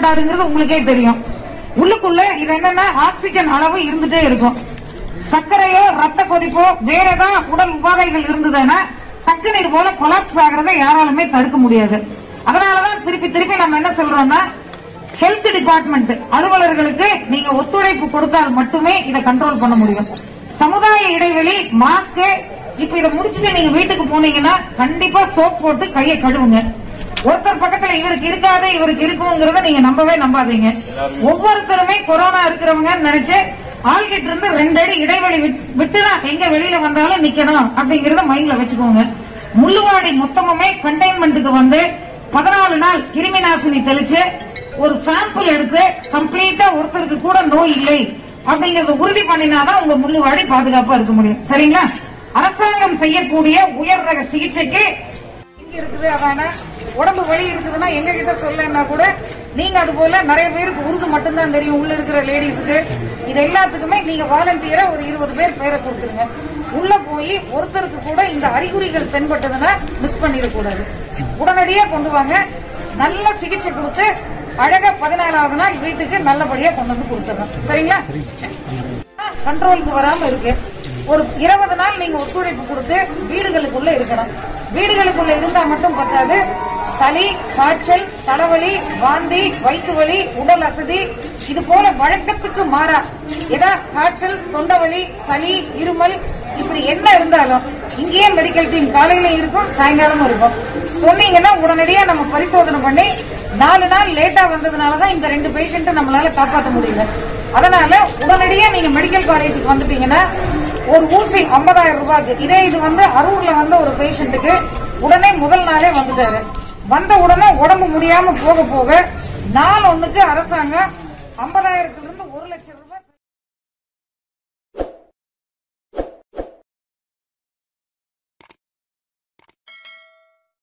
மாட்டாருங்கிறது உங்களுக்கே தெரியும் உள்ளுக்குள்ள இது என்னன்னா ஆக்சிஜன் அளவு இருந்துட்டே இருக்கும் சர்க்கரையோ ரத்த கொதிப்போ வேற ஏதாவது உடல் உபாதைகள் இருந்ததுன்னா டக்குன்னு இது போல கொலாப்ஸ் ஆகிறதை யாராலுமே தடுக்க முடியாது அதனாலதான் திருப்பி திருப்பி நம்ம என்ன சொல்றோம்னா ஹெல்த் டிபார்ட்மெண்ட் அலுவலர்களுக்கு நீங்க ஒத்துழைப்பு கொடுத்தால் மட்டுமே இதை கண்ட்ரோல் பண்ண முடியும் சமுதாய இடைவெளி மாஸ்க் இப்ப இதை முடிச்சுட்டு நீங்க வீட்டுக்கு போனீங்கன்னா கண்டிப்பா சோப் போட்டு கையை கழுவுங்க ஒருத்தர் பக்கத்துல இவருக்கு இருக்காது இவருக்கு இருக்குங்கிறத நீங்க நம்பவே நம்பாதீங்க ஒவ்வொருத்தருமே கொரோனா இருக்கிறவங்க நினைச்சு ஆள்கிட்ட இருந்து ரெண்டு அடி இடைவெளி விட்- விட்டுதான் எங்க வெளியில வந்தாலும் நிக்கணும் அப்படிங்கறத மைண்ட்ல வச்சுக்கோங்க முள்ளுவாடி மொத்தமுமே கண்டெய்ன்மெண்ட்டுக்கு வந்து பதினாலு நாள் கிருமி நாசினி தெளிச்சு ஒரு சாம்பிள் எடுத்து கம்ப்ளீட்டா ஒருத்தருக்கு கூட நோய் இல்லை அப்படிங்கறத உறுதி பண்ணினாதான் உங்க முள்ளுவாடி பாதுகாப்பா இருக்க முடியும் சரிங்களா அரசாங்கம் செய்யக்கூடிய உயர் ரக சிகிச்சைக்கு எங்க இருக்குது அதான உடம்பு வலி இருக்குதுன்னா எங்க கிட்ட சொல்லனா கூட நீங்க அது போல நிறைய பேருக்கு உருது மட்டும்தான் தெரியும் உள்ள இருக்கிற லேடிஸுக்கு இது எல்லாத்துக்குமே நீங்க வாலண்டியரா ஒரு இருபது பேர் பேரை கொடுத்துருங்க உள்ள போய் ஒருத்தருக்கு கூட இந்த அறிகுறிகள் தென்பட்டதுன்னா மிஸ் பண்ணிடக்கூடாது உடனடியா கொண்டு வாங்க நல்ல சிகிச்சை கொடுத்து அழகா பதினாலாவது நாள் வீட்டுக்கு நல்லபடியா கொண்டு வந்து கொடுத்துறோம் சரிங்களா கண்ட்ரோலுக்கு வராம இருக்கு ஒரு இருபது நாள் நீங்க ஒத்துழைப்பு கொடுத்து வீடுகளுக்குள்ள இருக்கணும் வீடுகளுக்குள்ள இருந்தா மட்டும் பத்தாது சளி காய்ச்சல் தலைவலி வாந்தி வயிற்று வலி உடல் அசதி இது போல வழக்கத்துக்கு மாறா ஏதா காய்ச்சல் தொண்டவலி சளி இருமல் இப்படி என்ன இருந்தாலும் இங்கேயே மெடிக்கல் டீம் காலையில இருக்கும் சாயங்காலமும் இருக்கும் சொன்னீங்கன்னா உடனடியா நம்ம பரிசோதனை பண்ணி நாலு நாள் லேட்டா வந்ததுனாலதான் இந்த ரெண்டு பேஷண்ட்டை நம்மளால காப்பாற்ற முடியல அதனால உடனடியா நீங்க மெடிக்கல் காலேஜுக்கு வந்துட்டீங்கன்னா ஒரு ஊசி 50000 ரூபாய்க்கு இதே இது வந்து அரூர்ல வந்த ஒரு பேஷண்ட்டுக்கு உடனே முதல் நாளே வந்துட்டாரு வந்த உடனே உடம்பு முடியாம போக போக நாள் ஒண்ணுக்கு அரசாங்கம் 50000 இருந்து ஒரு லட்சம் ரூபாய்